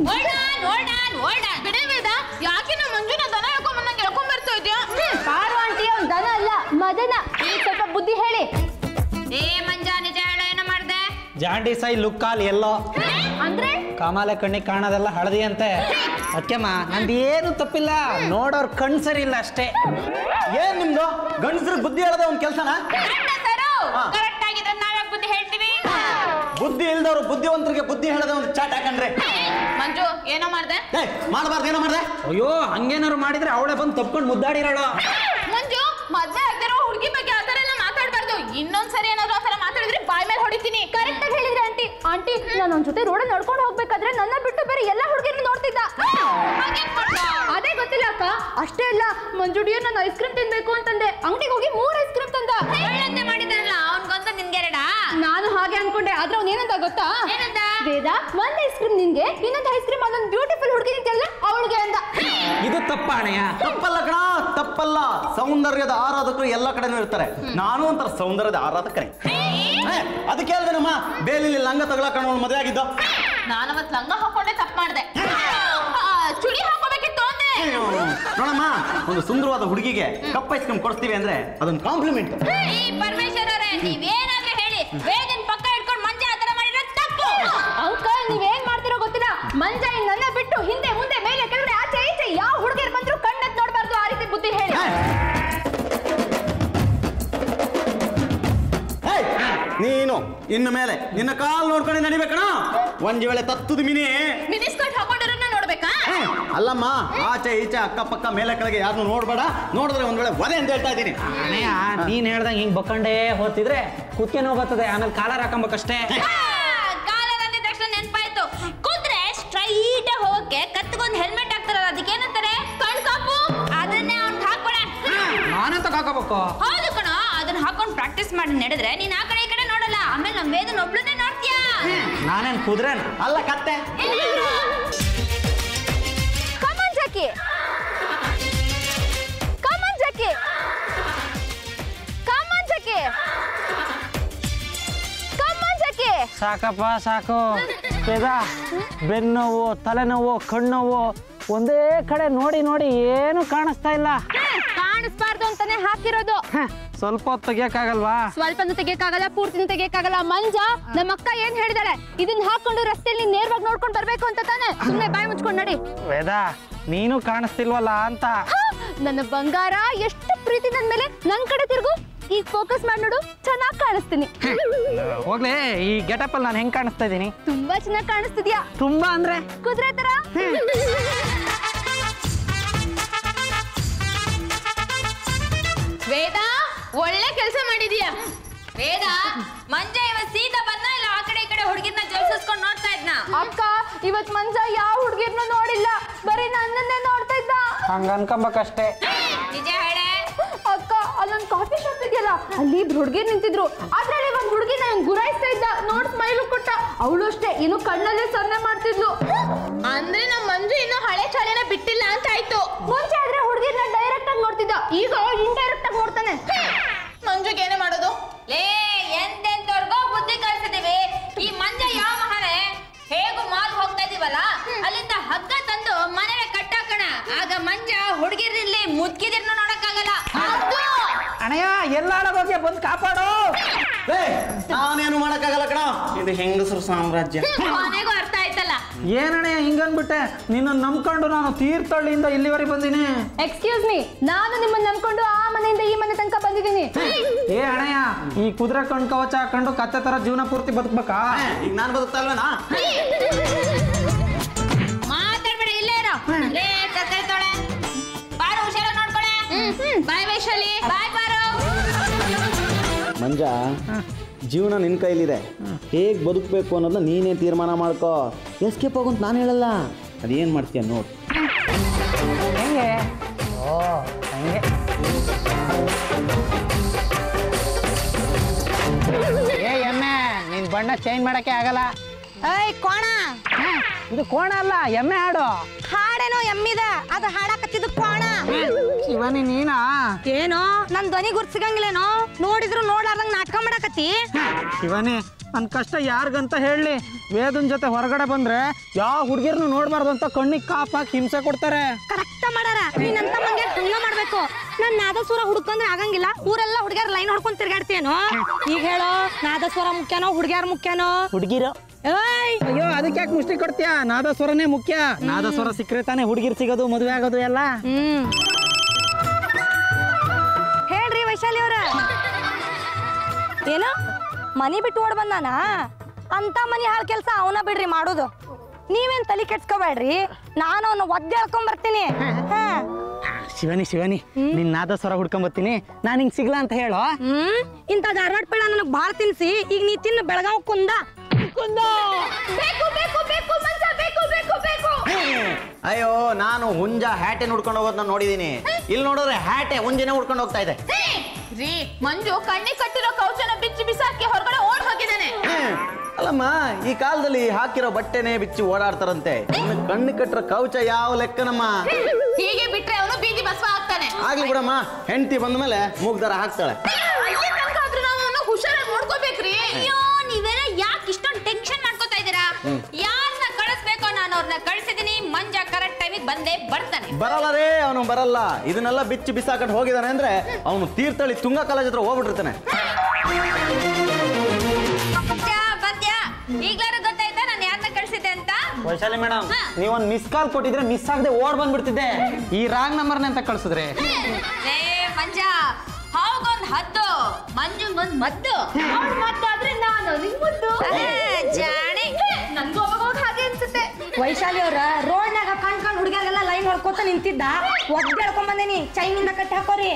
ಓಲ್ಡಾನ್ ಓಲ್ಡಾನ್ ಓಲ್ಡಾನ್ ಬಿಡಿ ವೇದ ಯಾಕೆ ನಮ್ಮ ಮಂಜುನ ದನ ಹೇಳ್ಕೊಂಡ್ ಬಂದಂಗೆ ಹೇಳ್ಕೊಂಡ್ ಬರ್ತಾ ಇದ್ಯಾ ಪಾರು ಆಂಟಿ ಅವ್ನ್ ದನ ಅಲ್ಲ ಮದನ ಈಗ ಸ್ವಲ್ಪ ಬುದ್ಧಿ ಹೇಳಿ ಏ ಮಂಜ ನಿಜ ಹೇಳ ಏನ ಮಾಡ್ದೆ ಜಾಂಡೀಸ್ ಐ ಲುಕ್ ಕಾಲ್ ಎಲ್ಲೋ ಅಂದ್ರೆ ಕಾಮಾಲೆ ಕಣ್ಣಿಗೆ ಕಾಣೋದೆಲ್ಲ ಹಳದಿ ಅಂತೆ ಅದಕ್ಕೆಮ್ಮ ನಂದು ಏನು ತಪ್ಪಿಲ್ಲ ನೋಡೋರ್ ಕಣ್ ಸರಿ ಇಲ್ಲ ಅಷ್ಟೇ ಏನ್ ನಿಮ್ದು ಗಂಡಸ್ರಿಗೆ ಬುದ್ಧಿ ಹೇಳದೆ ಒಂದ್ ಕೆಲ್ಸನ ಸರು ಕರೆಕ್ಟ್ ಆಗಿದ್ರೆ ನಾವ್ಯಾಕ್ ಬುದ್ಧಿ ಹೇಳ್ತೀವಿ ಬುದ್ಧಿ ಇಲ್ದವ್ರು ಬುದ್ಧಿವಂತರಿಗೆ ಬುದ್ಧಿ ಹೇಳದೆ ಒಂದು ಚಾಟ್ ಹಾಕಂಡ್ರೆ ಮಂಜು ಏನೋ ಮಾಡ್ದೆ ಏ ಮಾಡಬಾರ್ದು ಏನೋ ಮಾಡ್ದೆ ಅಯ್ಯೋ ಹಂಗೇನಾರು ಮಾಡಿದ್ರೆ ಅವಳೆ ಬಂದು ತಪ್ಕೊಂಡು ಮುದ್ದಾಡಿರೋಳು ಮಂಜು ಮದ್ವೆ ಆಗ್ದಿರೋ ಹುಡುಗಿ ಬಗ್ಗೆ ಆ ಥರ ಎಲ್ಲ ಮಾತಾಡ್ಬಾರ್ದು ಇನ್ನೊಂದ್ಸರಿ ಏನಾದ್ರು ಆ ಥರ ಮಾತಾಡಿದ್ರೆ ಬಾಯ್ ಮೇಲೆ ಹೊಡಿತೀನಿ ಕರೆಕ್ಟ್ ಆಗಿ ಹೇಳಿದ್ರೆ ಆಂಟಿ ಆಂಟಿ ನಾನು ಅವ್ನ ಜೊತೆ ರೋಡ್ ನಡ್ಕೊಂಡು ಹೋಗ್ಬೇಕಾದ್ರೆ ನನ್ನ ಬಿಟ್ಟು ಬೇರೆ ಎಲ್ಲ ಹುಡುಗಿರು ನೋಡ್ತಿದ್ದ ಅದೇ ಗೊತ್ತಿಲ್ಲ ಅಕ್ಕ ಅಷ್ಟೇ ಅಲ್ಲ ಮಂಜುಡಿಯೋ ನಾನು ಐಸ್ ಕ್ರೀಮ್ ತಿನ್ಬೇಕು ಅಂತಂದೆ ಅಂಗಡಿಗೆ ಹೋಗಿ ಮೂರ್ ಐಸ್ ಕ್ರೀಮ್ ತಂದ ಹೇಳಂತೆ ಮಾಡಿದ್ರಲ್ಲ ಅವ್ನ್ಗೊಂದು ನಿನ್ಗೆರಡ ನಾನು ಹಾಗೆ ಅನ್ಕೊಂಡೆ ಆದ್ರೆ ಅವ್ನ ಏನಂತ ಗೊತ್ತಾ ಏನಂದ? ವೇದ ಒಂದ್ ಐಸ್ ಕ್ರೀಮ್ ನಿನ್ಗೆ ಇನ್ನೊಂದು ಐಸ್ ಕ್ರೀಮ್ ಅದೊಂದು ಬ್ಯೂಟಿಫುಲ್ ಹುಡುಗಿ ನಿಂತಲ್ಲ ಅವಳಿಗೆ ಅಂದ ಇದು ತಪ್ಪ ಅಣಯ್ಯ ತಪ್ಪಲ್ಲ ಕಣ ತಪ್ಪಲ್ಲ ಸೌಂದರ್ಯದ ಆರಾಧಕರು ಎಲ್ಲ ಕಡೆನೂ ಇರ್ತಾರೆ ನಾನು ಒಂಥರ ಸೌಂದರ್ಯದ ಆರಾಧಕನೇ ಏ, ಅದಕ್ಕೆ ಹೇಳ್ದೇನಮ್ಮ ಬೇಲಿಲಿ ಲಂಗ ತಗೊಳಕಣ ಮದುವೆ ಆಗಿದ್ದು ನಾನು ಅವತ್ ಲಂಗ ಹಾಕೊಂಡೆ ತಪ್ಪು ಮಾಡ್ದೆ ಆ, ಚುಡಿ ಹಾಕೋಬೇಕಿತ್ತು ಅಂದೆ ನೋಡಮ್ಮ ಒಂದು ಸುಂದರವಾದ ಹುಡುಗಿಗೆ ಕಪ್ ಐಸ್ ಕ್ರೀಮ್ ಕೊಡಿಸ್ತೀವಿ ಅಂದ್ರೆ ಅದೊಂದು ಕಾಂಪ್ಲಿಮೆಂಟ್ ಈ ಪರಮೇಶ್ವರ್ ಅವರೇ ನೀವೇನಾದ್ರೂ ಹೇಳಿ ವೇದನ್ ಪಕ್ಕ ಇಟ್ಕೊಂಡು ಮಂಜ ಆ ಥರ ಮಾಡಿರೋದು ತಪ್ಪು ಅಂಕಲ್ ನೀವೇನ್ ಮಾಡ್ತಿರೋ ಗೊತ್ತಿಲ್ಲ ಮಂಜ ಇನ್ ನನ್ನ ಬಿಟ್ಟು ಹಿಂದೆ ಮುಂದೆ ಮೇಲೆ ಕೆಳಗಡೆ ಆಚೆ ಈಚೆ ಯಾವ ಹುಡುಗಿಯರ್ ಬಂದ್ರು ಕಣ್ಣೆತ್ ನೋಡ್ಬಾರ್ದು ಆ ರೀತಿ ಬುದ್ಧಿ ಹೇಳಿ ನೀನು ಇನ್ನು ಮೇಲೆ ನಿನ್ನ ಕಾಲ್ ನೋಡ್ಕೊಂಡು ನಡಿಬೇಕಣ ಒಂದ್ ವೇಳೆ ತತ್ತದ ಮಿನಿ ಮಿನಿ ಸ್ಕರ್ಟ್ ಹಾಕೊಂಡಿರೋನ್ನ ನೋಡ್ಬೇಕಾ ಏ, ಅಲ್ಲಮ್ಮ ಆಚೆ ಈಚೆ ಅಕ್ಕಪಕ್ಕ ಮೇಲೆ ಕೆಳಗೆ ಯಾರನ್ನು ನೋಡ್ಬೇಡ ನೋಡಿದ್ರೆ ಒಂದ್ ವೇಳೆ ಒದೆ ಅಂತ ಹೇಳ್ತಾ ಇದ್ದೀನಿ ಅಣಯ್ಯ ನೀನ್ ಹೇಳ್ದಂಗೆ ಹಿಂಗ್ ಬಕ್ಕಂಡೇ ಹೋಗ್ತಿದ್ರೆ ಕುಕ್ಕೆ ನೋವು ಬರ್ತದೆ ಆಮೇಲೆ ಕಾಲರ್ ಹಾಕೊಂಬೇಕಷ್ಟೇ ಕಾಲರ್ ಅಂದಿದ ತಕ್ಷಣ ನೆನಪಾಯ್ತು ಕೂತ್ರೆ ಸ್ಟ್ರೈಟ್ ಹೋಗಕ್ಕೆ ಕತ್ಗೊಂದು ಹೆಲ್ಮೆಟ್ ಹಾಕ್ತಾರಲ್ಲ ಅದಕ್ಕೆ ಏನಂತಾರೆ ಕಣ್ ಕಾಪು ಅದನ್ನೇ ಅವ್ನ್ ಹಾಕೊಳೆ ನಾನಂತ ಹಾಕೋಬೇಕು ಹೌದು ಕಣ ಅದನ್ನ ಹಾಕೊಂಡು ಪ್ರಾಕ್ಟೀಸ್ ಮಾಡಿ ನಡೆದ್ರೆ ನೀನ್ ಆ ಕಡೆ ಈ ಕಡೆ ನೋಡಲ್ಲ ಆಮೇಲೆ ನಮ್ ವೇದನ್ ಒಬ್ಳನ್ನೇ ನೋಡ್ತೀಯಾ ನಾನೇನ್ ಕುದ್ರೇನ ಅಲ್ಲ ಕತ್ತೆ come on Jackie come on Jackie come on Jackie come on Jackie ಸಾಕಪ್ಪ ಸಾಕು ಬೇಗ ಬೆನ್ನೋವು ತಲೆನೋವು ಕಣ್ಣೋವು ಒಂದೇ ಕಡೆ ನೋಡಿ ನೋಡಿ ಏನು ಕಾಣಿಸ್ತಾ ಇಲ್ಲ ಕಾಣಿಸ್ಬಾರ್ದು ಅಂತಾನೆ ಹಾಕಿರೋದು ಹ, ಸ್ವಲ್ಪ ಹೊತ್ತು ತೆಗಿಯಕ್ಕಾಗಲ್ವಾ ಸ್ವಲ್ಪನೂ ತೆಗಿಯಕ್ಕಾಗಲ್ಲ ಪೂರ್ತಿನೂ ತೆಗಿಯಕ್ಕಾಗಲ್ಲ ಮಂಜ ನಮ್ಮ ಅಕ್ಕ ಏನ್ ಹೇಳಿದಾಳೆ ಇದನ್ನ ಹಾಕೊಂಡು ರಸ್ತೆಯಲ್ಲಿ ನೇರವಾಗಿ ನೋಡ್ಕೊಂಡು ಬರ್ಬೇಕು ಅಂತ ತಾನೆ ಸುಮ್ನೆ ಬಾಯಿ ಮುಚ್ಕೊಂಡು ನಡಿ ವೇದ ನೀನು ಕಾಣಿಸ್ತಿಲ್ವಲ್ಲ ಅಂತ ಹಾ, ನನ್ನ ಬಂಗಾರ ಎಷ್ಟು ಪ್ರೀತಿ ನನ್ ಮೇಲೆ ನನ್ ಕಡೆ ತಿರುಗು ಈಗ ಫೋಕಸ್ ಮಾಡಿ ನೋಡು ಚೆನ್ನಾಗಿ ಕಾಣಿಸ್ತೀನಿ ಹೋಗ್ಲಿ ಈ ಗೆಟಪ್ ಅಲ್ಲಿ ನಾನು ಹೆಂಗ್ ಕಾಣಿಸ್ತಾ ಇದ್ದೀನಿ ತುಂಬಾ ಚೆನ್ನಾಗಿ ಕಾಣಿಸ್ತಿದ್ಯಾ ತುಂಬಾ ಅಂದ್ರೆ ಕುದುರೆ ತರ ವೇದ ಒಳ್ಳೆ ಕೆಲಸ ಮಾಡಿದೀಯ ವೇದ ಮಂಜ ಇವತ್ ಸೀದಾ ಬಂದ ಇಲ್ಲ ಆ ಕಡೆ ಈ ಕಡೆ ಹುಡುಗಿನ ಜಲ್ಸಿಸ್ಕೊಂಡು ನೋಡ್ತಾ ಇದ್ನ ಅಕ್ಕ ಇವತ್ ಮಂಜ ಯಾವ ಹುಡುಗಿರ್ನು ನೋಡಿಲ್ಲ ಬರೀ ನನ್ನನ್ನೇ ನೋಡ್ತಾ ಇದ್ದ ಹಂಗ ಅನ್ಕೊಂಬೇಕಷ್ಟೇ ನಿಜ ಹೇಳೆ ಅಕ್ಕ ಅಲ್ಲೊಂದ್ ಕಾಫಿ ಶಾಪ್ ಇದೆಯಲ್ಲ ಅಲ್ಲಿ ಇಬ್ರು ಹುಡುಗಿರ್ ನಿಂತಿದ್ರು ಅದ್ರಲ್ಲಿ ಒಂದ್ ಹುಡುಗಿ ನನ್ ಗುರಾಯಿಸ್ತಾ ಇದ್ದ ನೋಡ್ ಸ್ಮೈಲ್ ಕೊಟ್ಟ ಅವಳು ಅಷ್ಟೇ ಏನು ಕಣ್ಣಲ್ಲೇ ಸೊನ್ನೆ ಮಾಡ್ತಿದ್ಲು ಅಂದ್ರೆ ನಮ್ ಮಂಜು ಇನ್ನು ಹಳೆ ಚಾಲೆನ ಬಿಟ್ಟಿಲ್ಲ ಅಂತ ಆಯ್ತು ಮುಂಚೆ ಆದ್ರೆ ಹುಡುಗಿರ್ನ ಡೈರೆಕ್ಟ್ ಆಗಿ ನೋಡ್ತಿದ್ದ ಈಗ ಇಂಡೈರೆಕ್ಟ್ ಆಗಿ ನೋಡ್ತಾನೆ ಮಂಜುಗೆ ಏನೇ ಮಾಡೋದು ಲೇ ಎಂತೆಂತವ್ರಿಗೋ ಬುದ್ಧಿ ಕಳ್ಸಿದೀವಿ ಈ ಮಂಜ ಯಾವ ಮಹಾರೆ ಹೇಗೂ ಮಾಲ್ ಹೋಗ್ತಾ ಇದೀವಲ್ಲ ಅಲ್ಲಿಂದ ಹಗ್ಗ ತಂದು ಮನೇಲೆ ಕಟ್ಟಾಕಣ ಆಗ ಮಂಜ ಹುಡುಗಿರ್ಲಿ ಮುದ್ಕಿದಿರ್ನ ನೋಡಕ್ಕಾಗಲ್ಲ ಹೌದು. ಅಣಯ್ಯ ಎಲ್ಲ ಹೋಗಿ ಬಂದು ಕಾಪಾಡು ಏ, ನಾನೇನು ಮಾಡಕ್ಕಾಗಲ್ಲ ಕಣ ಇದು ಹೆಂಗಸರು ಸಾಮ್ರಾಜ್ಯ ಕೊನೆಗೂ ಅರ್ಥ ಆಯ್ತಲ್ಲ ಏನಣ್ಣಯ್ಯ ಹಿಂಗನ್ಬಿಟ್ಟೆ ನಿನ್ನ ನಂಬ್ಕೊಂಡು ನಾನು ತೀರ್ಥಹಳ್ಳಿಯಿಂದ ಇಲ್ಲಿವರೆಗೆ ಬಂದಿನಿ ಎಕ್ಸ್ಕ್ಯೂಸ್ ಮೀ ನಾನು ನಿಮ್ಮನ್ನ ನಂಬ್ಕೊಂಡು ಆ ಮನೆಯಿಂದ ಈ ಮನೆ ತನಕ ಬಂದಿದ್ದೀನಿ ಏ ಅಣಯ್ಯ ಈ ಕುದುರೆ ಕಣ್ ಕವಚ ಹಾಕೊಂಡು ಕತ್ತೆ ತರ ಜೀವನ ಪೂರ್ತಿ ಬದುಕ್ಬೇಕಾ ಏ, ಈಗ ನಾನು ಬದುಕ್ತಾ ಇಲ್ವೇನಾ ಮಾತಾಡ್ಬೇಡ ಇಲ್ಲೇ ಇರೋ ಲೇ ಕತ್ತೈತೋಳೆ ಬಾರು ಹುಷಾರ ನೋಡ್ಕೊಳೆ ಬಾಯ್ ವೈಶಾಲಿ ಬಾಯ್ ಬಾರು ಮಂಜ ಜೀವನ ನಿನ್ನ ಕೈಲಿದೆ ಹೇಗೆ ಬದುಕಬೇಕು ಅನ್ನೋದನ್ನ ನೀನೇ ತೀರ್ಮಾನ ಮಾಡ್ಕೋ ಎಸ್ಕೇಪ್ ಆಗು ಅಂತ ನಾನು ಹೇಳಲ್ಲ ಅದೇನು ಮಾಡ್ತೀಯ ನೋಡು ಹೆಂಗೆ ಓ ಹಂಗೆ ಏ ಎಮ್ಮೆ ನಿನ್ ಬಣ್ಣ ಚೇಂಜ್ ಮಾಡಕ್ಕೆ ಆಗಲ್ಲ ಏಯ್ ಕೋಣ ಇದು ಕೋಣ ಅಲ್ಲ ಎಮ್ಮೆ ಹಾಡು ಹಾಡೇನೋ ಎಮ್ಮಿದ ಅದು ಹಾಡಕತ್ತಿದ್ದು ಕೋಣ ಶಿವನಿ ನೀನಾ ಏನೋ ನನ್ ಧ್ವನಿ ಗುರ್ಸಿಗಂಗಿಲ್ಲೇನೋ ನೋಡಿದ್ರು ನೋಡ್ಲಾರ್ದಂಗ್ ನಾಟಕ ಮಾಡಕತ್ತಿ ಶಿವನಿ ನನ್ನ ಕಷ್ಟ ಯಾರಿಗಂತ ಹೇಳಿ ವೇದನ್ ಜೊತೆ ಹೊರಗಡೆ ಬಂದ್ರೆ ಯಾವ ಹುಡುಗಿರ್ನು ನೋಡ್ಬಾರ್ದು ಅಂತ ಕಣ್ಣಿಗೆ ಕಾಪ್ ಹಾಕಿ ಹಿಂಸೆ ಕೊಡ್ತಾರೆ ಕರೆಕ್ಟ್ ಮಾಡಾರ ನೀನಂತ ಮಂಗೆ ಹಂಗ ಮಾಡ್ಬೇಕು ನಾನ್ ನಾದಸ್ವರ ಹುಡ್ಕಂದ್ರೆ ಆಗಂಗಿಲ್ಲ ಊರೆಲ್ಲ ಹುಡುಗ್ಯಾರ ಲೈನ್ ಹೊಡ್ಕೊಂಡ್ ತಿರ್ಗಾಡ್ತೇನೋ ಈಗ ಹೇಳೋ ನಾದಸ್ವರ ಮುಖ್ಯನೋ ಹುಡುಗ್ಯಾರ ಮುಖ್ಯನೋ ಹುಡುಗಿರು ಏಯ್ ಅಯ್ಯೋ ಅದಕ್ಕೆ ಯಾಕೆ ಮುಷ್ಟಿ ಕೊಡ್ತೀಯಾ ನಾದಸ್ವರನೇ ಮುಖ್ಯ ನಾದಸ್ವರ ಸಿಕ್ಕರೆ ತಾನೇ ಹುಡುಗಿರ್ ಸಿಗೋದು ಮದುವೆ ಆಗೋದು ಎಲ್ಲ ಹ್ಮ್ ಹೇಳ್ರಿ ವೈಶಾಲಿ ಅವ್ರ ಏನು ಮನಿ ಬಿಟ್ಟು ಓಡ್ ಬಂದಾನ ಅಂತ ಮನಿ ಹಾಳ್ ಕೆಲ್ಸ ಅವನ ಬಿಡ್ರಿ ಮಾಡೋದು ನೀವೇನ್ ತಲೆ ಕೆಡ್ಸ್ಕೋಬೇಡ್ರಿ ನಾನು ಅವನ್ನ ಒದ್ದೆ ಹೇಳ್ಕೊಂಡ್ ಬರ್ತೀನಿ ಹಾ ಶಿವನಿ ಶಿವನಿ ನಿನ್ ನಾದಸ್ವರ ಹುಡ್ಕೊಂಬತ್ತೀನಿ ನಾನು ಹಿಂಗ್ ಸಿಗ್ಲಾ ಅಂತ ಹೇಳೋ ಹ್ಮ್ ಇಂಥ ಧಾರವಾಡ ಪೇಳ ನನಗ್ ಬಾಳ್ ತಿನ್ಸಿ ಈಗ ನೀ ತಿನ್ನು ಬೆಳಗಾವ್ ಕುಂದ ಕುಂದ ಬೇಕು ಬೇಕು ಬೇಕು ಮಂಜ ಬೇಕು ಬೇಕು ಬೇಕು ಅಯ್ಯೋ ನಾನು ಹುಂಜ ಹ್ಯಾಟೆ ಹುಡ್ಕೊಂಡು ಹೋಗೋದನ್ನ ನೋಡಿದೀನಿ ಇಲ್ಲಿ ನೋಡಿದ್ರೆ ಹ್ಯಾಟೆ ಹುಂಜನೆ ಹುಡ್ಕೊಂಡು ಹೋಗ್ತಾ ಇದೆ ರೀ ಮಂಜು ಕಣ್ಣಿಗೆ ಕಟ್ಟಿರೋ ಕೌಚನ ಬಿಚ್ಚಿ ಬಿಸಾಕಿ ಹೊರಗಡೆ ಓಡ್ ಹೋಗಿದ್ದಾನೆ ಅಲ್ಲಮ್ಮ ಈ ಕಾಲದಲ್ಲಿ ಹಾಕಿರೋ ಬಟ್ಟೆನೆ ಬಿಚ್ಚಿ ಓಡಾಡ್ತಾರಂತೆ ಇನ್ನು ಕಣ್ಣು ಕಟ್ಟರ ಕವಚ ಯಾವ ಲೆಕ್ಕನಮ್ಮ ಹೀಗೆ ಬಿಟ್ರೆ ಅವನು ಬೀದಿ ಬಸವ ಆಗ್ತಾನೆ ಆಗ್ಲಿ ಬಿಡಮ್ಮ ಹೆಂಡತಿ ಬಂದ ಮೇಲೆ ಮೂಗ್ದಾರ ಹಾಕ್ತಾಳೆ ಅಲ್ಲಿ ತನಕ ಆದ್ರೂ ನಾವು ಅವನ್ನ ಹುಷಾರಾಗಿ ನೋಡ್ಕೋಬೇಕ್ರಿ ಅಯ್ಯೋ ನೀವೆಲ್ಲ ಯಾಕೆ ಇಷ್ಟೊಂದು ಟೆನ್ಷನ್ ಮಾಡ್ಕೋತಾ ಇದ್ದೀರಾ ಯಾರನ್ನ ಕಳಿಸ್ಬೇಕೋ ನಾನು ಅವ್ರನ್ನ ಕಳಿಸಿದೀನಿ ಮಂಜ ಕರೆಕ್ಟ್ ಟೈಮಿಗೆ ಬಂದೇ ಬರ್ತಾನೆ ಬರಲ್ಲ ರೇ ಅವನು ಬರಲ್ಲ ಇದನ್ನೆಲ್ಲ ಬಿಚ್ಚಿ ಬಿಸಾಕೊಂಡು ಹೋಗಿದಾನೆ ಅಂದ್ರೆ ಅವನು ತೀರ್ಥಹಳ್ಳಿ ತುಂಗ ಕಾಲೇಜ್ ಹತ್ರ ಹೋಗ್ಬಿಟ್ಟಿರ್ತಾನೆ ಬಂದ್ಯಾ ಬಂದ್ಯಾ ಈಗ್ಲಾರು ಗೊತ್ತಾಯ್ತಾ ನಾನು ಯಾರನ್ನ ಕಳಿಸಿದ್ದೆ ಅಂತ ವೈಶಾಲಿ ಮೇಡಮ್ ಹಾ. ನೀವೊಂದ್ ಮಿಸ್ ಕಾಲ್ ಕೊಟ್ಟಿದ್ರೆ ಮಿಸ್ ಆಗದೆ ಓಡ್ ಬಂದ್ಬಿಡ್ತಿದ್ದೆ ಈ ರಾಂಗ್ ನಂಬರ್ನ ಅಂತ ಕಳ್ಸಿದ್ರೆ ಏ ಮಂಜ ಹಾಗೊಂದ್ ಹದ್ದು ಮಂಜುಗೊಂದ್ ಮದ್ದು ಅವ್ಳ್ ಮಾತಾದ್ರೆ ನಾನು ನಿಂಗ್ ಮುದ್ದು ಆ, ಜಾಣೆ ನನ್ಗೂ ಅವಾಗ ಅವಾಗ ಹಾಗೆ ಅನ್ಸುತ್ತೆ ವೈಶಾಲಿ ಅವ್ರ ರೋಡ್ನಾಗ ಕಣ್ ಕಣ್ ಹುಡುಗಿಯರೆಲ್ಲ ಲೈನ್ ಹೊಡ್ಕೋತ ನಿಂತಿದ್ದ ಒದ್ದೆ ಹೇಳ್ಕೊಂಡ್ ಬಂದೇನಿ ಚೈನಿಂದ ಕಟ್ಟಿ ಹಾಕೋರಿ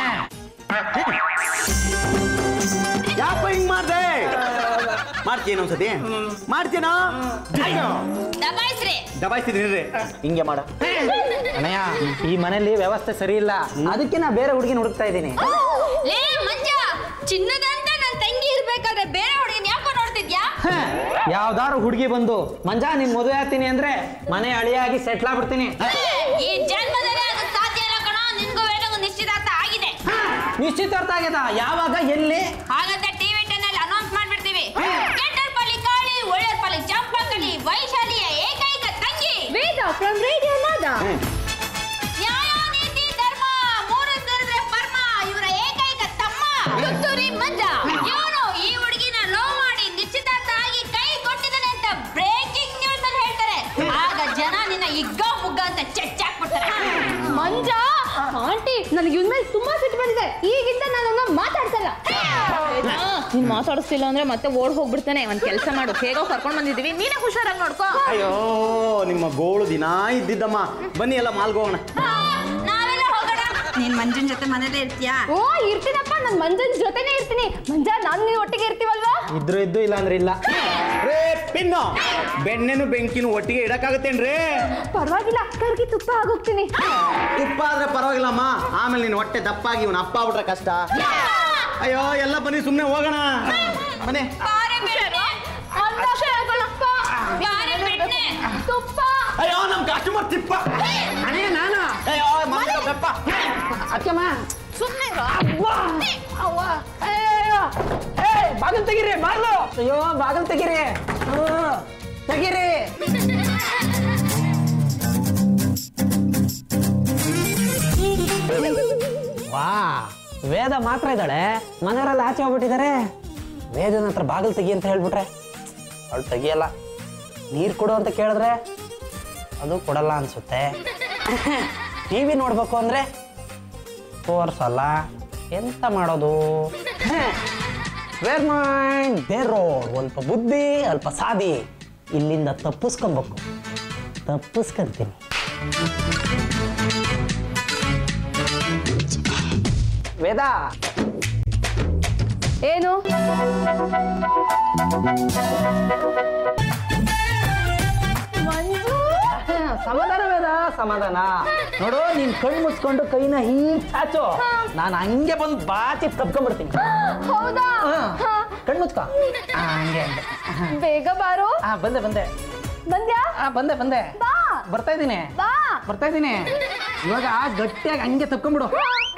ಯಾಕ ಹಿಂಗ್ ಮಾಡ್ದೆ ಮಾಡ್ತೀನಿ ಒಂದ್ಸತಿ ಮಾಡ್ತೀನಾ ದಬಾಯಿಸ್ರಿ ದಬಾಯಿಸ್ತಿದ್ದೀನಿ ಹಿಂಗೆ ಮಾಡ ಅಣ್ಣಯ್ಯ ಈ ಮನೇಲಿ ವ್ಯವಸ್ಥೆ ಸರಿ ಇಲ್ಲ ಅದಕ್ಕೆ ನಾ ಬೇರೆ ಹುಡುಗಿನ ಹುಡುಕ್ತಾ ಇದ್ದೀನಿ ಲೇ ಮಂಜ ಚಿನ್ನದಂತ ನನ್ ತಂಗಿ ಇರ್ಬೇಕಾದ್ರೆ ಬೇರೆ ಹುಡುಗಿನ ಯಾಕೋ ನೋಡ್ತಿದ್ಯಾ ಯಾವ್ದಾರು ಹುಡುಗಿ ಬಂದು ಮಂಜಾ ನಿನ್ ಮದುವೆ ಆಗ್ತೀನಿ ಅಂದ್ರೆ ಮನೆ ಅಳಿಯಾಗಿ ಸೆಟ್ಲ್ ಆಗ್ಬಿಡ್ತೀನಿ ಈ ಜನ್ಮದಲ್ಲಿ ಅದು ಸಾಧ್ಯ ಇಲ್ಲ ಕಣೋ ನಿನ್ಗೂ ವೇಣುಗೂ ನಿಶ್ಚಿತಾರ್ಥ ಆಗಿದೆ ನಿಶ್ಚಿತಾರ್ಥ ಆಗ್ಯದ ಯಾವಾಗ ಎಲ್ಲಿ ಹಾಗಂತ ಟಿವಿ ಟೆನ್ ಅಲ್ಲಿ ಅನೌನ್ಸ್ ಮಾಡ್ಬಿಡ್ತೀವಿ ಕೆಟ್ಟರ್ ಪಾಲಿ ಕಾಳಿ ಒಳ್ಳೆಯ ಪಾಲಿ ಚಂಪಕಲಿ ವೈಶಾಲಿಯ ಏಕೈಕ ತಂಗಿ ವೇದ ಫ್ರಮ್ ರೇಡಿಯೋ ನಾದ ನ್ಯಾಯ ನೀತಿ ಧರ್ಮ ಮೂರು ಸೇರಿದ್ರೆ ಪರ್ಮ ಇವರ ಏಕೈಕ ತಮ್ಮ ತುತ್ತೂರಿ ಮಂಜ ಇವನು ಈ ಹುಡುಗಿನ ಲೋ ಮಾಡಿ ನಿಶ್ಚಿತಾರ್ಥ ಆಗಿ ಕೈ ಕೊಟ್ಟಿದ್ದಾನೆ ಅಂತ ಬ್ರೇಕಿಂಗ್ ನ್ಯೂಸ್ ಅಲ್ಲಿ ಹೇಳ್ತಾರೆ ಆಗ ಜನ ನಿನ್ನ ಇಗ್ಗ ಮುಗ್ಗ ಅಂತ ಚೆಚ್ಚಾಕ್ಬಿಡ್ತಾರೆ ಮಂಜ ಆಂಟಿ ನನಗೆ ಇವನ್ ಮೇಲೆ ತುಂಬಾ ಸಿಟ್ಟು ಬಂದಿದೆ ಈಗಿಂದ ನಾನು ಅವನ್ನ ಮಾತಾಡ್ಸಲ್ಲ ನೀನ್ ಮಾತಾಡಿಸ್ತಿಲ್ಲ ಅಂದ್ರೆ ಮತ್ತೆ ಓಡ್ ಹೋಗ್ಬಿಡ್ತಾನೆ ಒಂದ್ ಕೆಲಸ ಮಾಡು ಹೇಗೋ ಕರ್ಕೊಂಡ್ ಬಂದಿದೀವಿ ನೀನೇ ಹುಷಾರಾಗಿ ನೋಡ್ಕೋ ಅಯ್ಯೋ ನಿಮ್ಮ ಗೋಳು ದಿನ ಇದ್ದಿದ್ದಮ್ಮ ಬನ್ನಿ ಎಲ್ಲ ಮಾಲ್ಗೋಗೋಣ ನಾವೆಲ್ಲ ಹೋಗೋಣ ನೀನ್ ಮಂಜುನ್ ಜೊತೆ ಮನೇಲೇ ಇರ್ತೀಯಾ ಓ ಇರ್ತೀನಪ್ಪ ನನ್ ಮಂಜನ್ ಜೊತೆನೇ ಇರ್ತೀನಿ ಮಂಜ ನಾನು ನೀವು ಒಟ್ಟಿಗೆ ಇರ್ತೀವಲ್ವಾ ಇದ್ರು ಇದ್ದು ಇಲ್ಲ ಅಂದ್ರೆ ಇಲ್ಲ ರೇ ಪಿನ್ನು ಬೆಣ್ಣೆನು ಬೆಂಕಿನೂ ಒಟ್ಟಿಗೆ ಇಡಕ್ಕಾಗತ್ತೇನ್ರಿ ಪರವಾಗಿಲ್ಲ ಕರ್ಗಿ ತುಪ್ಪ ಆಗೋಗ್ತೀನಿ ತುಪ್ಪ ಆದ್ರೆ ಪರವಾಗಿಲ್ಲಮ್ಮ ಆಮೇಲೆ ನೀನು ಹೊಟ್ಟೆ ದಪ್ಪಾಗಿ ಇವನು ಅಪ್ಪ ಆಗ್ಬಿಟ್ರೆ ಕಷ್ಟ ಅಯ್ಯೋ ಎಲ್ಲ ಬನ್ನಿ ಸುಮ್ಮನೆ ಹೋಗೋಣ ಬನ್ನಿ ಬಾರೆ ಬೆಣ್ಣೆ ಅಂದಾಕ್ಷ ಹೇಳ್ಕೊಳಪ್ಪ. ಬಾರೆ ಬೆಣ್ಣೆ ತುಪ್ಪ ಅಯ್ಯೋ ನಮ್ ಕಸ್ಟಮರ್ ತಿಪ್ಪ ಅಣ್ಣಯ್ಯ ನಾನು ಅಯ್ಯೋ ಮಗ ಬೆಪ್ಪ ಅಕ್ಕಮ್ಮ ಸುಮ್ಮನೆ ಅವ್ವ ಅಯ್ಯೋ ಏ ಬಾಗಿಲು ತೆಗೀರಿ ಬಾಗಿಲು ಅಯ್ಯೋ ಬಾಗಿಲು ತೆಗೀರಿ ಹ್ಮ್, ತೆಗೀರಿ ವಾ ವೇದ ಮಾತ್ರ ಇದ್ದಾಳೆ ಮನೆಯವರೆಲ್ಲ ಆಚೆ ಹೋಗ್ಬಿಟ್ಟಿದ್ದಾರೆ ವೇದನ ಹತ್ರ ಬಾಗಿಲು ತೆಗಿ ಅಂತ ಹೇಳ್ಬಿಟ್ರೆ ಅವಳು ತೆಗಿಯಲ್ಲ ನೀರು ಕೊಡು ಅಂತ ಕೇಳಿದ್ರೆ ಅದು ಕೊಡಲ್ಲ ಅನ್ಸುತ್ತೆ ಟಿ ವಿ ನೋಡ್ಬೇಕು ಅಂದ್ರೆ ತೋರ್ಸಲ್ಲ ಎಂತ ಮಾಡೋದು ವೇರ್ ಮೈಂಡ್ ದೇರ್ ರೋಡ್ ಸ್ವಲ್ಪ ಬುದ್ಧಿ ಅಲ್ಪ ಸಾದಿ ಇಲ್ಲಿಂದ ತಪ್ಪಿಸ್ಕೊಬೇಕು ತಪ್ಪಿಸ್ಕೊಂತೀನಿ ವೇದ ಏನು ಮಂಜು ಸಮಾಧಾನ ವೇದ ಸಮಾಧಾನ ನೋಡು ನೀನ್ ಕಣ್ಣು ಮುಚ್ಕೊಂಡು ಕೈನ ಹೀಗ್ ಚಾಚು ನಾನು ಹಂಗೆ ಬಂದು ಬಾಚಿ ತಪ್ಕೊಂಡ್ಬಿಡ್ತೀನಿ ಹೌದಾ ಹಾ. ಕಣ್ಣು ಮುಚ್ಕೋ ಆ, ಹಂಗೆ ಹಂಗೆ ಬೇಗ ಬಾರೋ ಹಾ ಬಂದೆ ಬಂದೆ ಬಂದ್ಯಾ ಆ, ಬಂದೆ ಬಂದೆ ಬಾ ಬರ್ತಾ ಇದ್ದೀನಿ ಬಾ ಬರ್ತಾ ಇದ್ದೀನಿ ಇವಾಗ ಗಟ್ಟಿಯಾಗಿ ಹಂಗೆ ತಪ್ಕೊಂಬಿಡು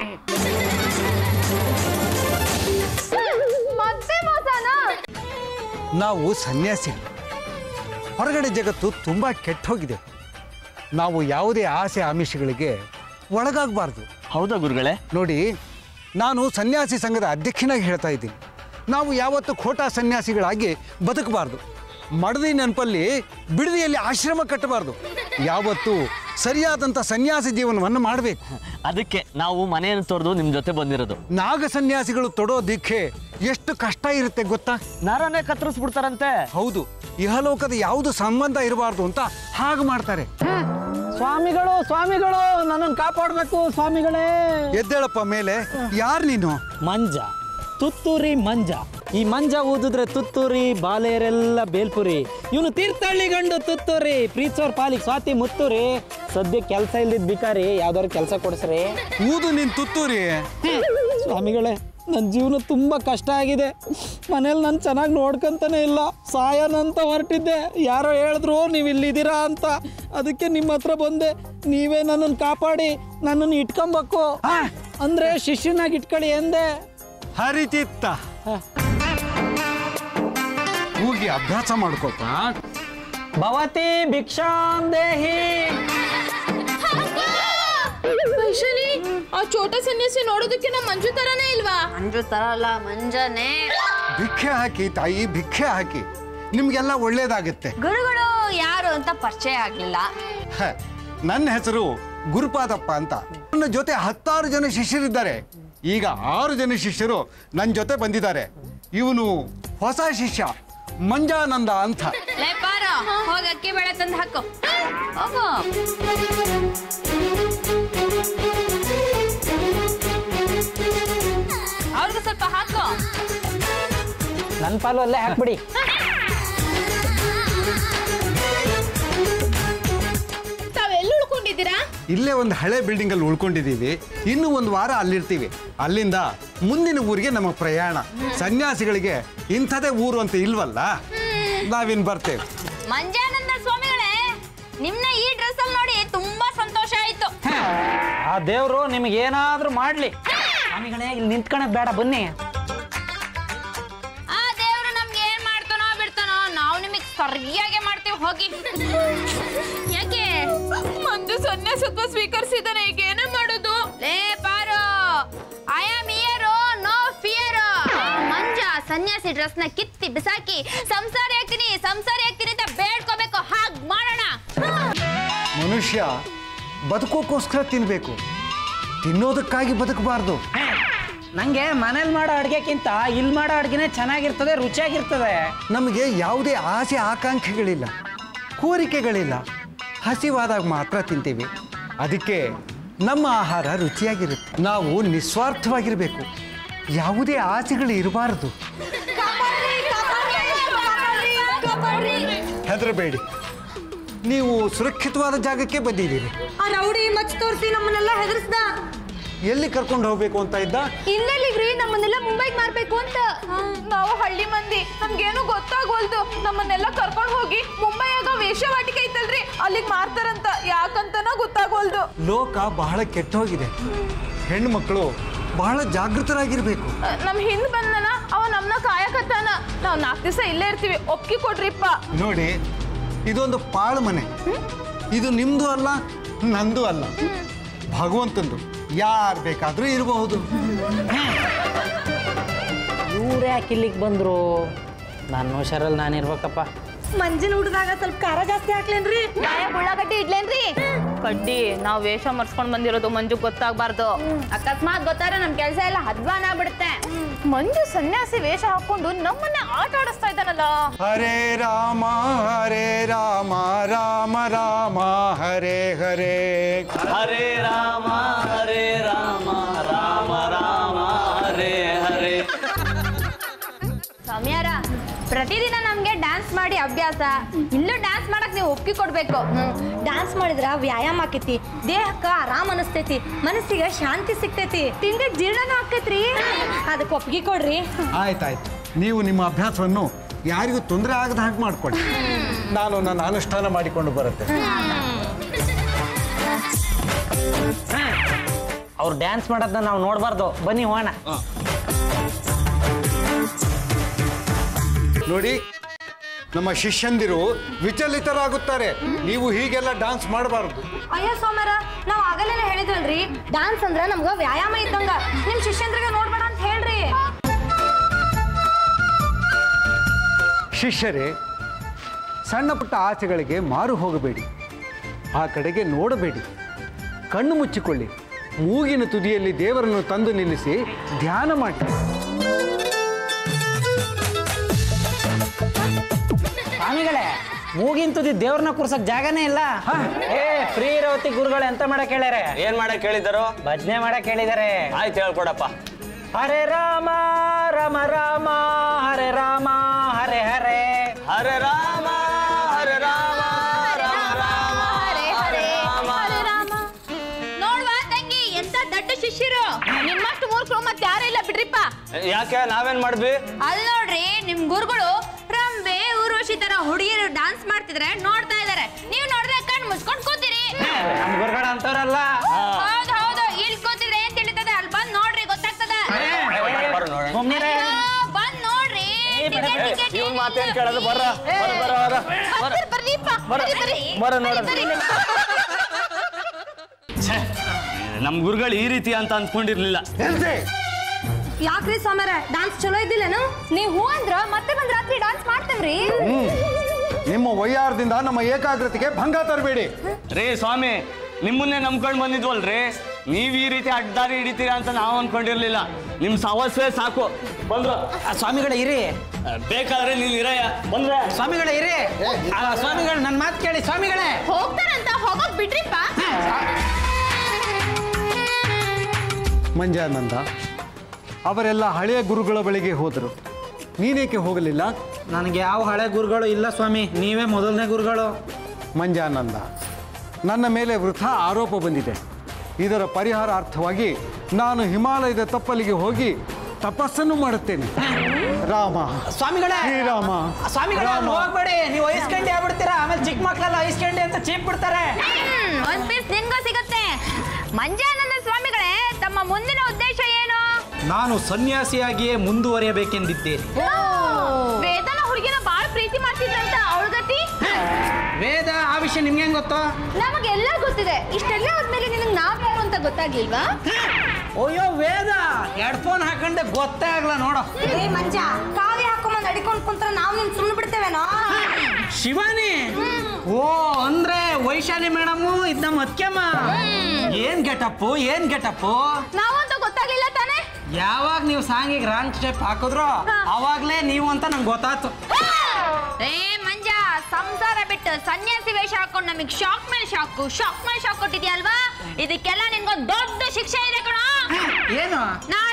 ಮತ್ತೆ ಮೋಸನಾ ನಾವು ಸನ್ಯಾಸಿಗಳು ಹೊರಗಡೆ ಜಗತ್ತು ತುಂಬ ಕೆಟ್ಟ ಹೋಗಿದೆ ನಾವು ಯಾವುದೇ ಆಸೆ ಆಮಿಷಗಳಿಗೆ ಒಳಗಾಗಬಾರ್ದು ಹೌದಾ ಗುರುಗಳೇ ನೋಡಿ ನಾನು ಸನ್ಯಾಸಿ ಸಂಘದ ಅಧ್ಯಕ್ಷನಾಗಿ ಹೇಳ್ತಾ ಇದ್ದೀನಿ ನಾವು ಯಾವತ್ತೂ ಖೋಟಾ ಸನ್ಯಾಸಿಗಳಾಗಿ ಬದುಕಬಾರ್ದು ಮಡದಿ ನೆನಪಲ್ಲಿ ಬಿಡದಿಯಲ್ಲಿ ಆಶ್ರಮ ಕಟ್ಟಬಾರ್ದು ಯಾವತ್ತೂ ಸರಿಯಾದಂಥ ಸನ್ಯಾಸಿ ಜೀವನವನ್ನು ಮಾಡಬೇಕು ಅದಕ್ಕೆ ನಾವು ಮನೆಯನ್ನು ತೊರೆದು ನಿಮ್ಮ ಜೊತೆ ಬಂದಿರೋದು ನಾಗ ಸನ್ಯಾಸಿಗಳು ತೊಡೋ ದೀಕ್ಷೆ ಎಷ್ಟು ಕಷ್ಟ ಇರುತ್ತೆ ಗೊತ್ತಾ ನರನೇ ಕತ್ತರಿಸ್ಬಿಡ್ತಾರಂತೆ ಹೌದು ಇಹಲೋಕದ ಯಾವುದು ಸಂಬಂಧ ಇರಬಾರ್ದು ಅಂತ ಹಾಗೆ ಮಾಡ್ತಾರೆ ಸ್ವಾಮಿಗಳು ಸ್ವಾಮಿಗಳು ನನ್ನನ್ನು ಕಾಪಾಡಬೇಕು ಸ್ವಾಮಿಗಳೇ ಎದ್ದೇಳಪ್ಪ ಮೇಲೆ ಯಾರು ನೀನು ಮಂಜ ತುತ್ತೂರಿ ಮಂಜ ಈ ಮಂಜ ಊದಿದ್ರೆ ತುತ್ತೂರಿ ಬಾಲೆಯರೆಲ್ಲ ಬೇಲ್ಪುರಿ ಇವನು ತೀರ್ಥಹಳ್ಳಿ ಗಂಡು ತುತ್ತೂರಿ ಪ್ರೀತ್ಸೋರ್ ಪಾಲಿಗೆ ಸ್ವಾತಿ ಮುತ್ತೂರಿ ಸದ್ಯ ಕೆಲಸ ಇಲ್ದಿದ್ ಬಿಕಾರಿ ಯಾವ್ದಾದ್ರು ಕೆಲಸ ಕೊಡಿಸ್ರಿ ಊದು ನಿನ್ ತುತ್ತೂರಿ ಸ್ವಾಮಿಗಳೇ ನನ್ನ ಜೀವನ ತುಂಬ ಕಷ್ಟ ಆಗಿದೆ ಮನೇಲಿ ನಾನು ಚೆನ್ನಾಗಿ ನೋಡ್ಕೊಂತಾನೆ ಇಲ್ಲ ಸಾಯನಂತ ಹೊರಟಿದ್ದೆ ಯಾರೋ ಹೇಳಿದ್ರು ನೀವು ಇಲ್ಲಿದ್ದೀರಾ ಅಂತ ಅದಕ್ಕೆ ನಿಮ್ಮ ಹತ್ರ ಬಂದೆ ನೀವೇ ನನ್ನನ್ನು ಕಾಪಾಡಿ ನನ್ನನ್ನು ಇಟ್ಕೊಬೇಕು ಅಂದ್ರೆ ಶಿಷ್ಯನಾಗಿ ಇಟ್ಕೊಳ್ಳಿ ಎಂದೆ ಹರಿಚಿತ್ತ ಹೋಗಿ ಅಭ್ಯಾಸ ಮಾಡ್ಕೋಪ ಭವತಿ ಭಿಕ್ಷಾಂ ದೇಹಿ ವೈಶಾಲಿ ಆ ಚೋಟ ಸನ್ಯಾಸಿ ನೋಡೋದಕ್ಕೆ ನಮ್ಮ ಮಂಜು ತರನೇ ಇಲ್ವಾ ಮಂಜು ತರಲ್ಲ ಮಂಜನೇ ಭಿಕ್ಷೆ ಹಾಕಿ ತಾಯಿ ಭಿಕ್ಷೆ ಹಾಕಿ ನಿಮ್ಗೆಲ್ಲ ಒಳ್ಳೇದಾಗುತ್ತೆ ಗುರುಗಳು ಯಾರು ಅಂತ ಪರಿಚಯ ಆಗ್ಲಿಲ್ಲ ಹ, ನನ್ನ ಹೆಸರು ಗುರುಪಾದಪ್ಪ ಅಂತ ನನ್ನ ಜೊತೆ ಹತ್ತಾರು ಜನ ಶಿಷ್ಯರಿದ್ದಾರೆ ಈಗ ಆರು ಜನ ಶಿಷ್ಯರು ನನ್ನ ಜೊತೆ ಬಂದಿದ್ದಾರೆ ಇವನು ಹೊಸ ಶಿಷ್ಯ ಮಂಜಾನಂದ ಅಂತ ಲೇ ಪಾರು ಹೋಗಿ ಅಕ್ಕಿ ಬೇಳೆ ತಂದು ಹಾಕು ಹೋಗು ಅವ್ರಿಗೂ ಸ್ವಲ್ಪ ಹಾಕು ನನ್ನ ಪಾಲು ಅಲ್ಲೇ ಹಾಕ್ಬಿಡಿ ತಾವೆಲ್ಲ ಉಳ್ಕೊಂಡಿದ್ದೀರಾ ಇಲ್ಲೇ ಒಂದು ಹಳೆ ಬಿಲ್ಡಿಂಗ್ ಅಲ್ಲಿ ಉಳ್ಕೊಂಡಿದ್ದೀವಿ ಇನ್ನು ಒಂದು ವಾರ ಅಲ್ಲಿರ್ತೀವಿ ಅಲ್ಲಿಂದ ಮುಂದಿನ ಊರಿಗೆ ನಮ್ಮ ಪ್ರಯಾಣ ಸನ್ಯಾಸಿಗಳಿಗೆ ಇಂಥದೇ ಊರು ಅಂತ ಇಲ್ವಲ್ಲ ನಾವಿನ್ ಬರ್ತೇವೆ ಮಂಜಾನಂದ ಸ್ವಾಮಿಗಳೇ ನಿಮ್ನ ಈ ಡ್ರೆಸ್ ಅಲ್ಲಿ ನೋಡಿ ತುಂಬಾ ಸಂತೋಷ ಆಯ್ತು ಆ ದೇವ್ರು ನಿಮಗೆ ಏನಾದ್ರೂ ಮಾಡ್ಲಿ ಸ್ವಾಮಿಗಳೇ ಇಲ್ಲಿ ನಿಂತ್ಕೊಳಕ್ ಬೇಡ ಬನ್ನಿ ಆ ದೇವ್ರು ನಮ್ಗೆ ಏನ್ ಮಾಡ್ತಾನೋ ಬಿಡ್ತಾನೋ ನಾವು ನಿಮಗೆ ಸರಿಯಾಗಿ ಮಾಡ್ತೀವಿ ಹೋಗಿ ಯಾಕೆ ಮಂಜು ಸನ್ಯಾಸತ್ವ ಸ್ವೀಕರಿಸಿದಾನೆ ಈಗ ಏನೇ ಮಾಡೋದು ಲೇ Paru I am here no fear Manja ಸನ್ಯಾಸಿ ಡ್ರೆಸ್ ನ ಕಿತ್ತಿ ಬಿಸಾಕಿ ಸಂಸಾರಿ ಆಗ್ತೀನಿ ಸಂಸಾರಿ ಆಗ್ತೀನಿ ಅಂತ ಬೇಡ್ಕೋಬೇಕು ಹಾಗ್ ಮಾಡೋಣ ಮನುಷ್ಯ ಬದುಕೋಕ್ಕೋಸ್ಕರ ತಿನ್ಬೇಕು ತಿನ್ನೋದಕ್ಕಾಗಿ ಬದುಕಬಾರ್ದು ನಂಗೆ ಮನೇಲಿ ಮಾಡೋ ಅಡ್ಗೆಕ್ಕಿಂತ ಇಲ್ಲಿ ಮಾಡೋ ಅಡ್ಗೆನೇ ಚೆನ್ನಾಗಿರ್ತದೆ ರುಚಿಯಾಗಿರ್ತದೆ ನಮಗೆ ಯಾವುದೇ ಆಸೆ ಆಕಾಂಕ್ಷೆಗಳಿಲ್ಲ ಕೋರಿಕೆಗಳಿಲ್ಲ ಹಸಿವಾದಾಗ ಮಾತ್ರ ತಿಂತೀವಿ ಅದಕ್ಕೆ ನಮ್ಮ ಆಹಾರ ರುಚಿಯಾಗಿರುತ್ತೆ ನಾವು ನಿಸ್ವಾರ್ಥವಾಗಿರಬೇಕು ಯಾವುದೇ ಆಸೆಗಳು ಇರಬಾರದು ಹೆದರಬೇಡಿ ನೀವು ಸುರಕ್ಷಿತವಾದ ಜಾಗಕ್ಕೆ ಬಂದಿದ್ದೀರಿ ಆ ರೌಡಿ ಮಚ್ ತೋರಿಸಿ ನಮ್ಮನ್ನೆಲ್ಲ ಹೆದರ್ಸ್ದ ಎಲ್ಲಿ ಕರ್ಕೊಂಡು ಹೋಗ್ಬೇಕು ಅಂತ ಇದ್ದ ಇನ್ನೆಲ್ಲಿಗ್ರಿ ನಮ್ಮನ್ನೆಲ್ಲ ಮುಂಬೈಗೆ ಮಾರ್ಬೇಕು ಅಂತ ನಾವು ಹಳ್ಳಿ ಮಂದಿ ನಮ್ಗೇನು ಗೊತ್ತಾಗೋಲ್ದು ನಮ್ಮನ್ನೆಲ್ಲ ಕರ್ಕೊಂಡು ಹೋಗಿ ಮುಂಬೈಯಾಗ ವೇಷವಾಟಿಕೆ ಐತಲ್ರಿ ಅಲ್ಲಿಗೆ ಮಾರ್ತಾರಂತ ಯಾಕಂತನೋ ಗೊತ್ತಾಗೋಲ್ದು ಲೋಕ ಬಹಳ ಕೆಟ್ಟೋಗಿದೆ ಹೆಣ್ಣು ಮಕ್ಕಳು ಬಹಳ ಜಾಗೃತರಾಗಿರ್ಬೇಕು ನಮ್ ಹಿಂದ್ ಬಂದನ ಅವ ನಮ್ನ ಕಾಯಕತ್ತಾನ ನಾವ್ ನಾಲ್ಕು ದಿವಸ ಇಲ್ಲೇ ಇರ್ತೀವಿ ಒಪ್ಪಿಗೆ ಕೊಡ್ರಿಪ್ಪ ನೋಡಿ ಇದೊಂದು ಪಾಳು ಮನೆ ಇದು ನಿಮ್ದು ಅಲ್ಲ ನಂದು ಅಲ್ಲ ಭಗವಂತಂದು ಯಾರು ಬೇಕಾದ್ರೂ ಇರಬಹುದು ಇವ್ರು ಯಾಕೆ ಇಲ್ಲಿಗೆ ಬಂದ್ರು ನಾನು ಹುಷಾರಲ್ಲಿ ನಾನು ಇರ್ಬೇಕಪ್ಪ ಮಂಜಿನ ಹುಡ್ದಾಗ ಸ್ವಲ್ಪ ಖಾರ ಜಾಸ್ತಿ ಹಾಕ್ಲೇನ್ರಿ ಗಾಯ ಉಳ್ಳಾಗಡ್ಡಿ ಇಡ್ಲೇನ್ರಿ ಕಡ್ಡಿ ನಾವ್ ವೇಷ ಮರ್ಸ್ಕೊಂಡ್ ಬಂದಿರೋದು ಮಂಜು ಗೊತ್ತಾಗ್ಬಾರ್ದು ಅಕಸ್ಮಾತ್ ಗೊತ್ತಾದ್ರೆ ನಮ್ ಕೆಲಸ ಎಲ್ಲ ಹದ್ವಾನ ಆಗ್ಬಿಡುತ್ತೆ ಮಂಜು ಸನ್ಯಾಸಿ ವೇಷ ಹಾಕೊಂಡು ನಮ್ಮನ್ನ ಆಟ ಆಡಿಸ್ತಾ ಇದ್ದಾನಲ್ಲ ಹರೇ ರಾಮ ಹರೇ ರಾಮ ರಾಮ ರಾಮ ಹರೇ ಹರೇ ಹರೇ ರಾಮ ಹರೇ ರಾಮ ರಾಮ ರಾಮ ಹರೇ ಹರೇ ಸ್ವಾಮಿಯಾರ ಪ್ರತಿದಿನ ನಮ್ಗೆ ಡ್ಯಾನ್ಸ್ ಮಾಡಿ ಅಭ್ಯಾಸ ಇಲ್ಲೂ ಡ್ಯಾನ್ಸ್ ಮಾಡಕ್ ನೀವು ಒಪ್ಪಿಗೆ ಕೊಡ್ಬೇಕು ಡಾನ್ಸ್ ಮಾಡಿದ್ರ ವ್ಯಾಯಾಮ ಆಕೈತಿ ದೇಹಕ್ಕ ಆರಾಮ್ ಅನಿಸ್ತೈತಿ ಮನಸ್ಸಿಗೆ ಶಾಂತಿ ಸಿಗ್ತೈತಿ ತಿಂದ ಜೀರ್ಣನೂ ಆಕೈತ್ರಿ ಅದಕ್ಕೆ ಒಪ್ಪಿಗೆ ಕೊಡ್ರಿ ಆಯ್ತಾಯ್ತು ನೀವು ನಿಮ್ಮ ಅಭ್ಯಾಸವನ್ನು ಯಾರಿಗೂ ತೊಂದರೆ ಆಗದ ಹಾಗೆ ಮಾಡ್ಕೊಳ್ಳಿ ನಾನು ನನ್ನ ಅನುಷ್ಠಾನ ಮಾಡಿಕೊಂಡು ಬರುತ್ತೆ ಅವ್ರು ಡ್ಯಾನ್ಸ್ ಮಾಡೋದನ್ನ ನಾವು ನೋಡಬಾರ್ದು ಬನ್ನಿ ಹೋಗೋಣ ನೋಡಿ ನಮ್ಮ ಶಿಷ್ಯಂದಿರು ವಿಚಲಿತರಾಗುತ್ತಾರೆ ನೀವು ಹೀಗೆಲ್ಲ ಡಾನ್ಸ್ ಮಾಡಬಾರ್ದು ಅಯ್ಯೋ ಸೋಮರ ನಾವ್ ಆಗಲೇ ಹೇಳಿದ್ವಲ್ರಿ ಡಾನ್ಸ್ ಅಂದ್ರ ನಮ್ಗ ವ್ಯಾಯಾಮ ಇದ್ದಂಗ ನಿಮ್ ಶಿಷ್ಯಂದ್ರಿಗೆ ನೋಡ್ಬೇಡ ಅಂತ ಹೇಳ್ರಿ ಶಿಷ್ಯರೇ ಸಣ್ಣ ಪುಟ್ಟ ಆಸೆಗಳಿಗೆ ಮಾರು ಹೋಗಬೇಡಿ ಆ ಕಡೆಗೆ ನೋಡಬೇಡಿ ಕಣ್ಣು ಮುಚ್ಚಿಕೊಳ್ಳಿ ಮೂಗಿನ ತುದಿಯಲ್ಲಿ ದೇವರನ್ನು ತಂದು ನಿಲ್ಲಿಸಿ ಧ್ಯಾನ ಮಾಡಿ ಸ್ವಾಮಿಗಳೇ ಮೂಗಿನ ತುದಿ ದೇವ್ರನ್ನ ಕೂರ್ಸಕ್ ಜಾಗನೇ ಇಲ್ಲ ಏ ಫ್ರೀ ಇರೋತಿ ಗುರುಗಳು ಎಂತ ಮಾಡಕ್ ಹೇಳ್ಯಾರೆ ಏನ್ ಮಾಡಕ್ ಹೇಳಿದಾರೋ ಭಜನೆ ಮಾಡಕ್ ಹೇಳಿದಾರೆ ಆಯ್ತು ಹೇಳ್ಕೊಡಪ್ಪ ಹರೇ ರಾಮ ರಾಮ ರಾಮ ಹರೇ ರಾಮ ಹರೇ ಹರೇ ಹರೇ ರಾಮ ಹರೇ ರಾಮ ರಾಮ ರಾಮ ಹರೇ ರಾಮ ನೋಡ್ವಾ ತಂಗಿ ಎಂತ ದೊಡ್ಡ ಶಿಷ್ಯರು ನಿಮ್ಮಷ್ಟು ಮೂರ್ಖರು ಮತ್ತೆ ಯಾರಿಲ್ಲ ಬಿಡ್ರಿಪ್ಪ ಯಾಕೆ ನಾವೇನ್ ಮಾಡಿದ್ವಿ ಅಲ್ಲಿ ನೋಡ್ರಿ ನಿಮ್ ಗುರುಗಳು ರಂಬೆ ಊರ್ವಶಿ ತರ ಹುಡುಗಿಯರು ಡಾನ್ಸ್ ಮಾಡ್ತಿದ್ರೆ ನೋಡ್ತಾ ಇದಾರೆ ನೀವು ನೋಡಿದ್ರೆ ಕಣ್ ಮುಚ್ಕೊಂಡ್ ಕೂತೀರಿ ನಮ್ ಗುರುಗಳ ಅಂತವ್ರಲ್ಲ ಹೌದು ಹೌದು ಇಲ್ಲಿ ಕೂತಿದ್ರೆ ಏನ್ ತಿಳಿತದೆ ಅಲ್ಲಿ ಬಂದ್ ನೋಡ್ರಿ ಗೊತ್ತಾಗ್ತದ ಬರೋ ನೋಡೋಣ ಸುಮ್ನಿರೇ. ಅಯ್ಯೋ, ಬಂದ್ ನೋಡ್ರಿ ಟಿಕೆಟ್, ಟಿಕೆಟ್ ಇವ್ನ್ ಏನು? ಮಾತೇನ್ ಕೇಳೋದು ಬರ್ರ ಬರ ಬರ ಬರ ಬರ ಬರ್ರಿ, ಬರ್ರಿಪ್ಪ, ಬರ್ರಿ, ಬರ್ರಿ. ಬರ ನೋಡೋಣ. ಬರ್ರಿ, ಬರ್ರಿ. ಛೇ, ನಮ್ ಗುರುಗಳು ಈ ರೀತಿ ಅಂತ ಅಂದ್ಕೊಂಡಿರ್ಲಿಲ್ಲ ಯಾಕ್ರಿ ಸೋಮರ ಡಾನ್ಸ್ ಚಲೋ ಇದ್ದಿಲ್ಲೇನು ನೀವ್ ಹೂ ಅಂದ್ರ ಮತ್ತೆ ಬಂದ್ ರಾತ್ರಿ ಡಾನ್ಸ್ ಮಾಡ್ತೇವ್ರಿ ನಿಮ್ಮ ವೈಯಾರದಿಂದ ನಮ್ಮ ಏಕಾಗ್ರತೆಗೆ ಭಂಗ ತರಬೇಡಿ ರೇ ಸ್ವಾಮಿ ನಿಮ್ಮನ್ನೇ ನಂಬ್ಕೊಂಡು ಬಂದಿದ್ವಲ್ರಿ ನೀವ್ ಈ ರೀತಿ ಅಡ್ಡಾರಿ ಹಿಡಿತೀರಾ ಅಂತ ನಾವು ಅನ್ಕೊಂಡಿರ್ಲಿಲ್ಲ ನಿಮ್ ಸವಸ್ವೇ ಸಾಕು ಬಂದ್ರು ಆ, ಸ್ವಾಮಿಗಳೇ ಇರಿ ಆ, ಬೇಕಾದ್ರೆ ನೀನ್ ಇರಯ್ಯ ಬಂದ್ರೆ ಸ್ವಾಮಿಗಳೇ ಇರಿ ಆ, ಸ್ವಾಮಿಗಳು ನನ್ನ ಮಾತು ಕೇಳಿ ಸ್ವಾಮಿಗಳೇ ಹೋಗ್ತಾರಂತ ಹೋಗೋಕ್ ಬಿಡ್ರಿಪ್ಪ ಮಂಜಾನಂದ ಅವರೆಲ್ಲ ಹಳೆಯ ಗುರುಗಳ ಬಳಿಗೆ ಹೋದರು ನೀನೇಕೆ ಹೋಗಲಿಲ್ಲ ನನಗೆ ಯಾವ ಹಳೆ ಗುರುಗಳು ಇಲ್ಲ ಸ್ವಾಮಿ ನೀವೇ ಮೊದಲನೇ ಗುರುಗಳು ಮಂಜಾನಂದ ನನ್ನ ಮೇಲೆ ವೃಥಾ ಆರೋಪ ಬಂದಿದೆ ಇದರ ಪರಿಹಾರಾರ್ಥವಾಗಿ ನಾನು ಹಿಮಾಲಯದ ತಪ್ಪಲಿಗೆ ಹೋಗಿ ತಪಸ್ಸನ್ನು ಮಾಡುತ್ತೇನೆ ರಾಮ ಸ್ವಾಮಿಗಳೇ ಶ್ರೀರಾಮ ಸ್ವಾಮಿಗಳೇ ಅಲ್ಲಿ ಹೋಗ್ಬೇಡಿ ನೀವು ಐಸ್ಕಂಡಿ ಆಗ್ಬಿಡ್ತೀರಾ ಆಮೇಲೆ ಚಿಕ್ಕ ಮಕ್ಕಳೆಲ್ಲ ಐಸ್ಕಂಡಿ ಅಂತ ಚೀಪ್ ಬಿಡ್ತಾರೆ ಹ್ಮ್, ಒಂದ್ ಪೀಸ್ ನಿನ್ಗೂ ಸಿಗುತ್ತೆ ಮಂಜಾನಂದ ಸ್ವಾಮಿಗಳೇ ತಮ್ಮ ಮುಂದಿನ ಉದ್ದೇಶ ಏನು ನಾನು ಸನ್ಯಾಸಿಯಾಗಿಯೇ ಮುಂದುವರಿಯಬೇಕೆಂದಿದ್ದೇನೆ ವೇದನ ಹುಡುಗಿನ ಬಾಳ ಪ್ರೀತಿ ಮಾಡ್ತಿದ್ರಂತ ಅವಳ ಗತಿ ವೇದ ಆ ವಿಷಯ ನಿಮ್ಗೆ ಹೆಂಗ್ ಗೊತ್ತು ನಮಗೆಲ್ಲ ಗೊತ್ತಿದೆ ಇಷ್ಟೆಲ್ಲ ಆದ್ಮೇಲೆ ನಿನಗ್ ನಾವ್ ಯಾರು ಅಂತ ಗೊತ್ತಾಗ್ಲಿಲ್ವಾ ಅಯ್ಯೋ ವೇದ ಹೆಡ್ಫೋನ್ ಹಾಕೊಂಡೆ ಗೊತ್ತೇ ಆಗ್ಲ ನೋಡು ಏ ಮಂಜ ಕಾವಿ ಹಾಕೊಂಬಂದ್ ಅಡಿಕೊಂಡ್ ಕುಂತ್ರ ನಾವ್ ನಿನ್ ಸುಮ್ಮನೆ ಬಿಡ್ತೇವೇನೋ ಶಿವಾನಿ ಓ ಅಂದ್ರೆ ವೈಶಾಲಿ ಮೇಡಮು ಇದ್ ನಮ್ಮ ಅತ್ಕೆಮ್ಮ ಏನ್ ಗೆಟಪ್ಪು ಏನ್ ಗೆಟಪ್ಪು ನಾವಂತ ಗೊತ್ತಾಗ್ಲಿಲ್ಲ ತಾನೇ ಯಾವಾಗ ನೀವು ಸಾಂಗಿಗೆ ರಾಂಗ್ ಸ್ಟೆಪ್ ಹಾಕಿದ್ರೋ ಅವಾಗ್ಲೇ ನೀವು ಅಂತ ನಂಗೆ ಗೊತ್ತಾಯ್ತು ಏ ಮಂಜ ಸಂಸಾರ ಬಿಟ್ಟು ಸನ್ಯಾಸಿ ವೇಷ ಹಾಕೊಂಡು ನಮಗ್ ಶಾಕ್ ಮೇಲೆ ಶಾಕು ಶಾಕ್ ಮೇಲೆ ಶಾಕ್ ಕೊಟ್ಟಿದ್ಯಲ್ವಾ ಇದಕ್ಕೆಲ್ಲ ನಿನ್ಗೊಂದ್ ದೊಡ್ಡ ಶಿಕ್ಷೆ ಇದೆ ಕಣೋ ಏನು ನಾಳೆ